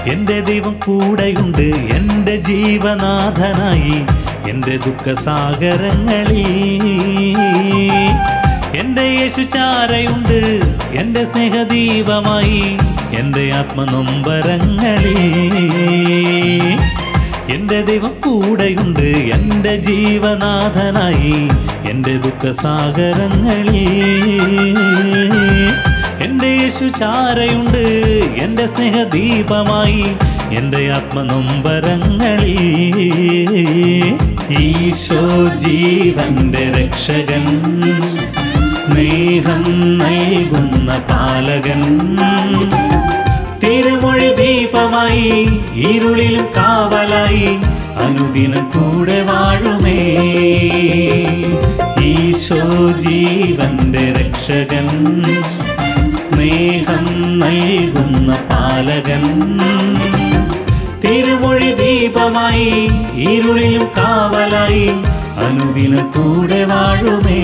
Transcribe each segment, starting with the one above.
എന്റെ ദൈവം കൂടെയുണ്ട് എന്റെ ജീവനാഥനായി എന്റെ ദുഃഖസാഗരങ്ങളിൽ എന്റെ യേശു ചാരയുണ്ട് എന്റെ സ്നേഹദീപമായി എന്റെ ആത്മനൊമ്പരങ്ങളിൽ എന്റെ ദൈവം കൂടെയുണ്ട് എന്റെ ജീവനാഥനായി എന്റെ ദുഃഖസാഗരങ്ങളിൽ എന്റെ യേശു ചാരയുണ്ട് എന്റെ സ്നേഹദീപമായി എന്റെ ആത്മനൊമ്പരങ്ങളിൽ ഈശോ ജീവന്റെ രക്ഷകൻ സ്നേഹം നൽകുന്ന പാലകൻ തിരുമൊഴി ദീപമായി ഇരുളിലും കാവലായി അനുദിനം കൂടെ വാഴുമേ ഈശോ ജീവന്റെ രക്ഷകൻ സ്നേഹം നൽകുന്ന പാലകൻ തിരുമൊഴി ദീപമായി ഇരുളിലും കാവലായി അനുദിനം കൂടെ വാഴുമേ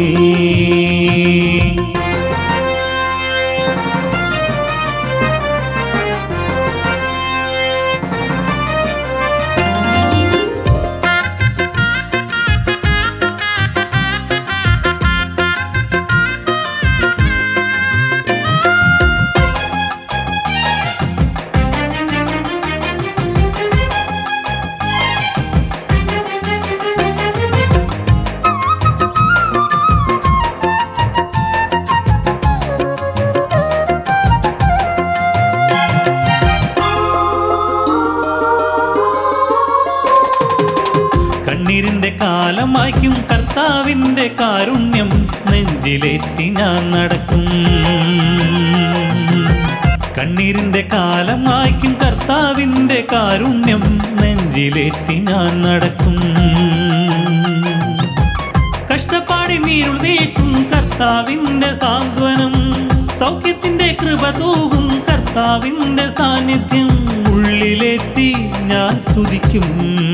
കണ്ണീരിന്റെ കാലം വായിക്കും കർത്താവിന്റെ കാരുണ്യം നെഞ്ചിലേറ്റി ഞാൻ നടക്കും കണ്ണീരിന്റെ കാലം വായിക്കും കർത്താവിന്റെ കാരുണ്യം നെഞ്ചിലേറ്റി ഞാൻ നടക്കും കഷ്ടപ്പാടി നീരുൾ നീക്കും കർത്താവിന്റെ സാന്ത്വനം സൗഖ്യത്തിന്റെ കൃപ തൂകും കർത്താവിന്റെ സാന്നിധ്യം ഉള്ളിലേറ്റി ഞാൻ സ്തുതിക്കും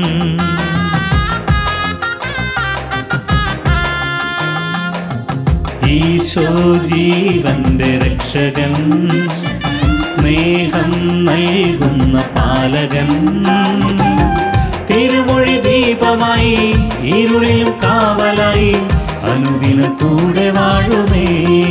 ഈശോ ജീവന്റെ രക്ഷകൻ സ്നേഹം നൽകുന്ന പാലകൻ തിരുമൊഴി ദീപമായി ഇരുളിലും കാവലായി അനുദിനം കൂടെ വാഴുമേ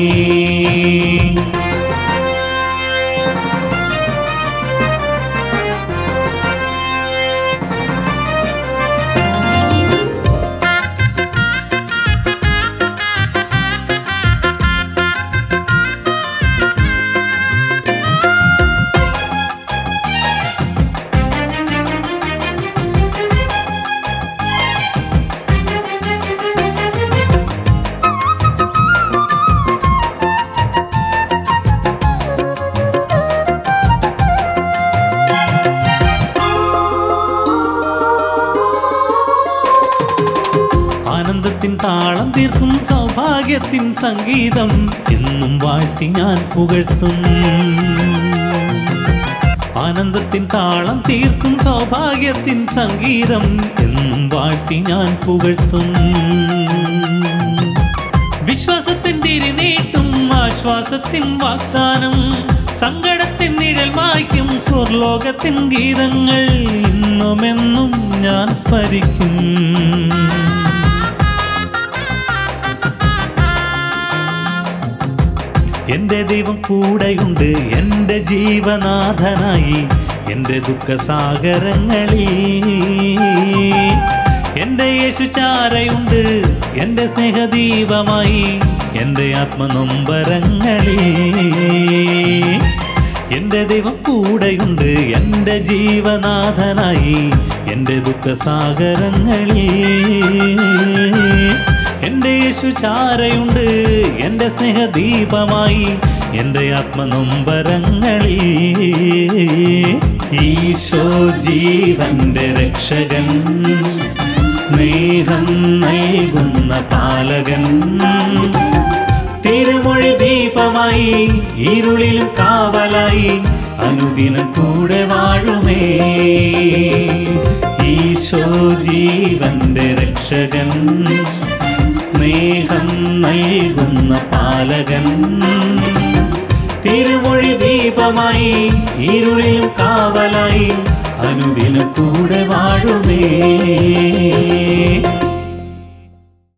ആനന്ദത്തിൻ താളം തീർക്കും സൗഭാഗ്യത്തിൻ സംഗീതം എന്നും വാഴ്ത്തി ഞാൻ പുകഴ്ത്തും ആനന്ദത്തിൻ താളം തീർക്കും സൗഭാഗ്യത്തിൻ സംഗീതം എന്നും വാഴ്ത്തി ഞാൻ പുകഴ്ത്തും വിശ്വാസത്തിൻ തിരിനീട്ടും ആശ്വാസത്തിൻ വാഗ്ദാനം സങ്കടത്തിൻ നിഴൽ മായ്ക്കും സ്വർലോകത്തിൻ ഗീതങ്ങൾ ഇന്നുമെന്നും ഞാൻ സ്മരിക്കും എന്റെ ദൈവം കൂടെയുണ്ട് എന്റെ ജീവനാഥനായി എന്റെ ദുഃഖസാഗരങ്ങളിൽ എന്റെ യേശു ചാരയുണ്ട് എന്റെ സ്നേഹദീപമായി എന്റെ ആത്മനൊമ്പരങ്ങളിൽ എന്റെ ദൈവം കൂടെയുണ്ട് എന്റെ ജീവനാഥനായി എന്റെ ദുഃഖസാഗരങ്ങളിൽ എന്റെ യേശു ചാരയുണ്ട് എന്റെ സ്നേഹദീപമായി എന്റെ ആത്മനൊമ്പരങ്ങളിൽ ഈശോ ജീവന്റെ രക്ഷകൻ സ്നേഹം നൽകുന്ന പാലകൻ തിരുമൊഴി ദീപമായി ഇരുളിലും കാവലായി അനുദിനം കൂടെ വാഴുമേ ഈശോ ജീവന്റെ രക്ഷകൻ സ്നേഹം നൽകുന്ന പാലകൻ തിരുമൊഴി ദീപ ദീപമായി ഇരുളിലും കാവലായി അനുദിനം കൂടെ വാഴുമേ